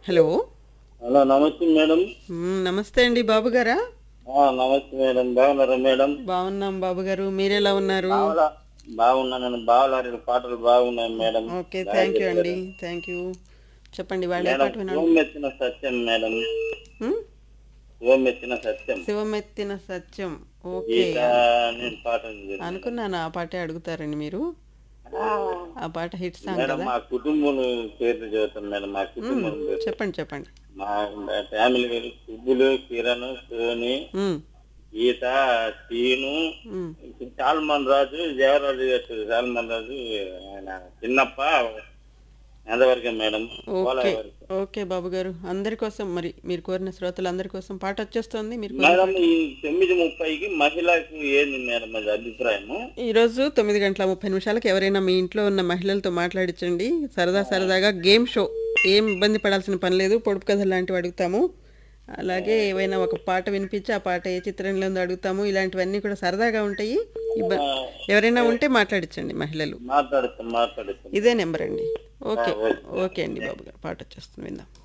Hello hello నమస్తే madam మ్మ్, నమస్తే అండి బాబు గారా ఆ, నమస్తే మేడం బాగున్నారా మేడం బాగున్నాం బాబు గారు మీరెలా ఉన్నారు బావలా బాగున్నాను బావలారి పాటలు బాగున్నాయి మేడం ఓకే థ్యాంక్ యూ అండి థ్యాంక్ యూ చెప్పండి వాళ్ళ ఏ మేడం పాట వినాలి శివం ఎత్తిన సత్యం మేడం మ్మ్? శివం ఎత్తిన సత్యం శివమెత్తిన సత్యం ఓకే గీత నేను పాట ఉంది. అనుకున్నాను ఆ పాటే అడుగుతారండి మీరు ఆ పాట హిట్ సాంగ్ మేడం కదా మా కుటుంబం పేర్లు చదువుతాం మేడం మా కుటుంబం పేరు. చెప్పండి చెప్పండి మా ఫ్యామిలీ పేరు సుబ్బులు కిరణ్ సోని మ్మ్, గీత సీను మ్మ్. సాల్మన్ రాజు జయరాజు గారు సాల్మన్ రాజు ఆయన చిన్నప్ప ఎంతవరకే మేడం ఓకే ఓకే బాబు గారు అందరి కోసం మరి మీరు కోరిన శ్రోతలందరి కోసం పాట వచ్చేస్తుంది మీరు కోరిన- మేడం ఈ తొమ్మిది ముప్పైకి మహిళకు ఏంది మేడం అది అభిప్రాయము ఈరోజు తొమ్మిది గంటల ముప్పై నిమిషాలకు ఎవరైనా మీ ఇంట్లో ఉన్న మహిళలతో మాట్లాడించండి సరదా సరదాగా గేమ్ షో ఏం ఇబ్బంది పడాల్సిన పని లేదు పొడుపు కథలు లాంటివి అడుగుతాము అలాగే ఏవైనా ఒక పాట వినిపించి ఆ పాట ఏ చిత్రంలో ఉందో అడుగుతాము ఇలాంటివన్నీ కూడా సరదాగా ఉంటాయి ఇబ్బ ఎవరైనా ఉంటే మాట్లాడించండి మహిళలు మాట్లాడుతాం మాట్లాడుతాం ఇదే నెంబర్ అండి ఓకే ఓకే అండి బాబు గారు పాట వచ్చేస్తుంది విందాం